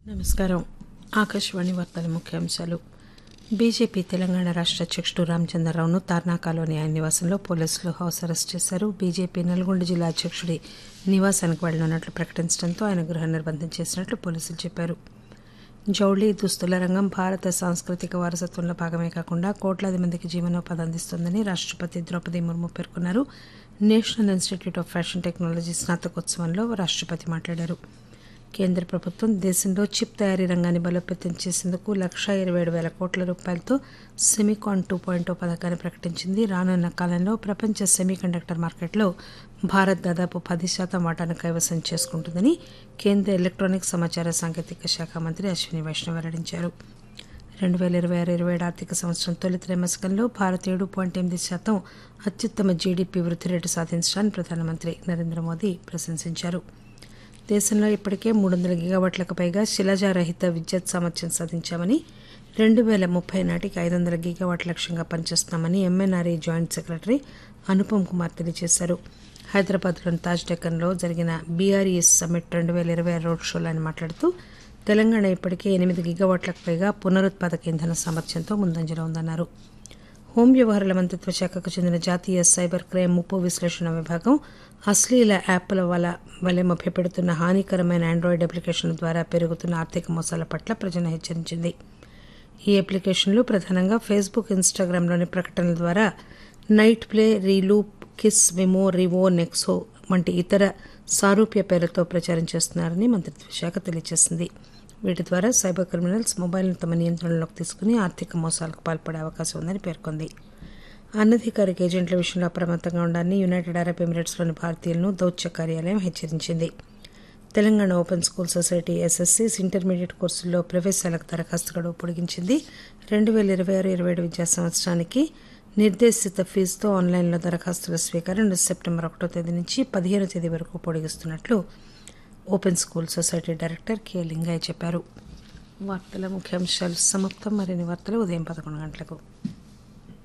నమస్కారం ఆకాశవాణి వార్తల ముఖ్యాంశాలు బీజేపీ తెలంగాణ రాష్ట్ర అధ్యక్షుడు రామచంద్రరావును తార్నాకాలోని ఆయన నివాసంలో పోలీసులు హౌస్ అరెస్ట్ చేశారు బీజేపీ నల్గొండ జిల్లా అధ్యక్షుడి నివాసానికి వెళ్లనున్నట్లు ప్రకటించడంతో ఆయన గృహ నిర్బంధం చేసినట్లు పోలీసులు చెప్పారు జౌళి దుస్తుల రంగం భారత సాంస్కృతిక వారసత్వంలో భాగమే కాకుండా కోట్లాది మందికి జీవనోపాధి అందిస్తోందని రాష్ట్రపతి ద్రౌపది ముర్ము పేర్కొన్నారు national institute of fashion technology స్నాతకోత్సవంలో రాష్ట్రపతి మాట్లాడారు కేంద్ర ప్రభుత్వం దేశంలో చిప్ తయారీ రంగాన్ని బలోపేతం చేసేందుకు లక్షా ఇరవై ఏడు వేల కోట్ల రూపాయలతో సెమికాన్ టూ పాయింట్ పథకాన్ని ప్రకటించింది రానున్న కాలంలో ప్రపంచ సెమీకండక్టర్ మార్కెట్లో భారత్ దాదాపు పది శాతం వాటాను కైవసం చేసుకుంటుందని కేంద్ర ఎలక్ట్రానిక్ సమాచార సాంకేతిక శాఖ మంత్రి అశ్విని వైష్ణవ్ వెల్లడించారు రెండు వేల ఇరవై ఆరు ఇరవై ఏడు ఆర్థిక సంవత్సరం తొలి త్రైమాసికంలో భారత్ ఏడు పాయింట్ ఎనిమిది శాతం అత్యుత్తమ జీడీపీ వృద్ధి రేటు సాధించడాన్ని ప్రధానమంత్రి నరేంద్ర మోదీ ప్రశంసించారు దేశంలో ఇప్పటికే మూడు వందల గిగావాట్లకు పైగా శిలాజారహిత విద్యుత్ సామర్థ్యం సాధించామని రెండు వేల ముప్పై నాటికి ఐదు వందల గిగావాట్ లక్ష్యంగా పనిచేస్తున్నామని MNRE joint secretary Anupam Kumar తెలియజేశారు హైదరాబాద్లోని తాజ్ డెక్కన్లో జరిగిన బీఆర్ఈఎస్ సమ్మిట్ రెండు వేల ఇరవై ఆరు రోడ్ షోలో ఆయన మాట్లాడుతూ తెలంగాణ ఇప్పటికే ఎనిమిది గిగావాట్లకు పైగా పునరుత్పాదక ఇంధన సామర్థ్యంతో ముందంజలో ఉందన్నారు హోం వ్యవహారాల మంత్రిత్వ శాఖకు చెందిన జాతీయ సైబర్ క్రైమ్ ముప్పు విశ్లేషణ విభాగం అశ్లీల యాప్ల వల్ల వలె మభ్యపెడుతున్న హానికరమైన ఆండ్రాయిడ్ అప్లికేషన్ల ద్వారా పెరుగుతున్న ఆర్థిక మోసాల పట్ల ప్రజలను హెచ్చరించింది ఈ అప్లికేషన్లు ప్రధానంగా ఫేస్బుక్ ఇన్స్టాగ్రామ్లోని ప్రకటనల ద్వారా Night Play Reloop Kiss Vimo Rivo Nexo వంటి ఇతర సారూప్య పేర్లతో ప్రచారం చేస్తున్నారని మంత్రిత్వ శాఖ తెలియజేసింది వీటి ద్వారా సైబర్ క్రిమినల్స్ మొబైల్ను తమ నియంత్రణలోకి తీసుకుని ఆర్థిక మోసాలకు పాల్పడే అవకాశం ఉందని పేర్కొంది అనధికారిక ఏజెంట్ల విషయంలో అప్రమత్తంగా ఉండాలని యునైటెడ్ అరబ్ ఎమిరేట్స్లోని భారతీయులను దౌత్య కార్యాలయం హెచ్చరించింది తెలంగాణ ఓపెన్ స్కూల్ సొసైటీ ఎస్ఎస్సీస్ ఇంటర్మీడియట్ కోర్సుల్లో ప్రవేశాలకు దరఖాస్తు గడువు పొడిగించింది రెండు వేల ఇరవై ఆరు ఇరవై ఏడు విద్యా సంవత్సరానికి నిర్దేశిత ఫీజుతో ఆన్లైన్లో దరఖాస్తుల స్వీకారం సెప్టెంబర్ ఒకటో తేదీ నుంచి పదిహేనో తేదీ వరకు పొడిగిస్తున్నట్లు open school society director K Lingaiah చెప్పారు వార్తల ముఖ్యాంశాలు సమాప్తం మరిన్ని వార్తలు ఉదయం పదకొండు గంటలకు